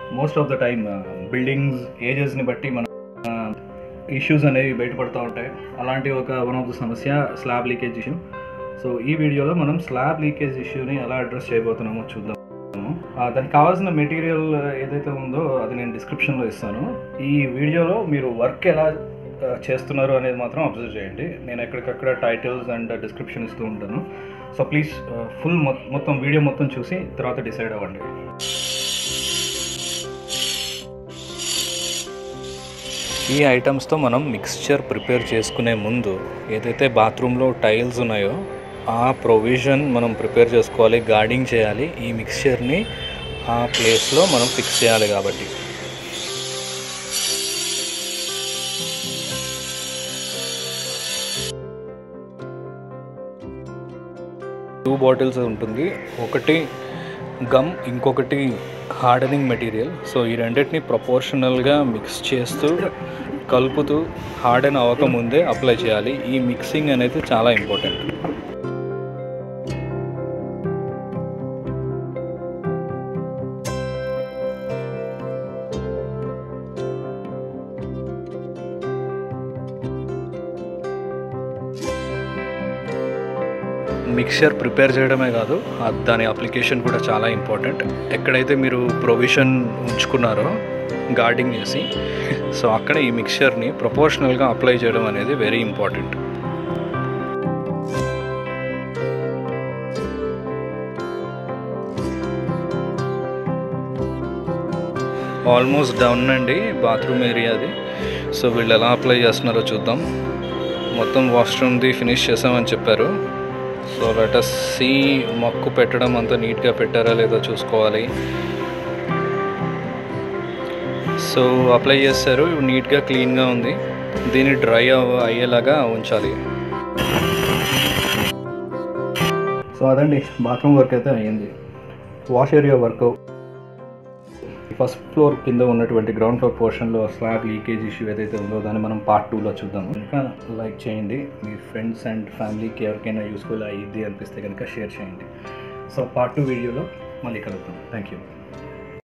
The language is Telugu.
most of the time buildings ఏజెస్ని బట్టి మన ఇష్యూస్ అనేవి బయటపడుతూ ఉంటాయి అలాంటి ఒక వన్ ఆఫ్ ద సమస్య స్లాబ్ లీకేజ్ ఇష్యూ సో ఈ వీడియోలో మనం స్లాబ్ లీకేజ్ ఇష్యూని ఎలా అడ్రస్ చేయబోతున్నామో చూద్దాం ఆ, దానికి కావాల్సిన మెటీరియల్ ఏదైతే ఉందో అది నేను డిస్క్రిప్షన్లో ఇస్తాను ఈ వీడియోలో మీరు వర్క్ ఎలా ఆ, చేస్తున్నారు అనేది మాత్రం అబ్జర్వ్ చేయండి నేను ఎక్కడికక్కడ టైటిల్స్ అండ్ డిస్క్రిప్షన్ ఇస్తూ ఉంటాను సో ప్లీజ్ ఫుల్ మొత్తం వీడియో మొత్తం చూసి తర్వాత డిసైడ్ అవ్వండి ఈ ఐటమ్స్తో మనం మిక్స్చర్ ప్రిపేర్ చేసుకునే ముందు ఏదైతే బాత్రూంలో టైల్స్ ఉన్నాయో ఆ ప్రొవిజన్ మనం ప్రిపేర్ చేసుకోవాలి గార్డింగ్ చేయాలి ఈ మిక్స్చర్ని ఆ ప్లేస్లో మనం ఫిక్స్ చేయాలి కాబట్టి టూ బాటిల్స్ ఉంటుంది ఒకటి గమ్ ఇంకొకటి హార్డనింగ్ మెటీరియల్ సో ఈ రెండింటిని ప్రపోర్షనల్గా మిక్స్ చేస్తూ కలుపుతూ హార్డెన్ అవ్వకముందే అప్లై చేయాలి ఈ మిక్సింగ్ అనేది చాలా ఇంపార్టెంట్ మిక్చర్ ప్రిపేర్ చేయడమే కాదు ఆ దాని అప్లికేషన్ కూడా చాలా ఇంపార్టెంట్ ఎక్కడైతే మీరు ప్రొవిజన్ ఉంచుకున్నారో గార్డింగ్ చేసి సో అక్కడ ఈ మిక్చర్ని ప్రపోర్షనల్గా అప్లై చేయడం అనేది వెరీ ఇంపార్టెంట్ ఆల్మోస్ట్ డౌన్ అండి బాత్రూమ్ ఏరియాది సో వీళ్ళు ఎలా అప్లై చేస్తున్నారో చూద్దాం మొత్తం వాష్రూమ్ది ఫినిష్ చేసామని చెప్పారు సో లెటస్ సి మక్కు పెట్టడం అంతా నీట్గా పెట్టారా లేదో చూసుకోవాలి సో అప్లై చేస్తారు నీట్గా క్లీన్గా ఉంది దీన్ని డ్రై అయ్యేలాగా ఉంచాలి సో అదండి బాత్రూమ్ వర్క్ అయితే అయ్యింది wash area work first floor కింద ఉన్నటువంటి గ్రౌండ్ ఫ్లోర్ పోర్షన్లో స్లాబ్ లీకేజ్ ఇష్యూ ఏదైతే ఉందో దాన్ని మనం పార్ట్ టూలో చూద్దాము ఇంకా లైక్ చేయండి మీ ఫ్రెండ్స్ అండ్ ఫ్యామిలీకి ఎవరికైనా యూస్ఫుల్ అయ్యిద్ది అనిపిస్తే కనుక షేర్ చేయండి సో పార్ట్ టూ వీడియోలో మళ్ళీ కలుద్దాం థ్యాంక్ యూ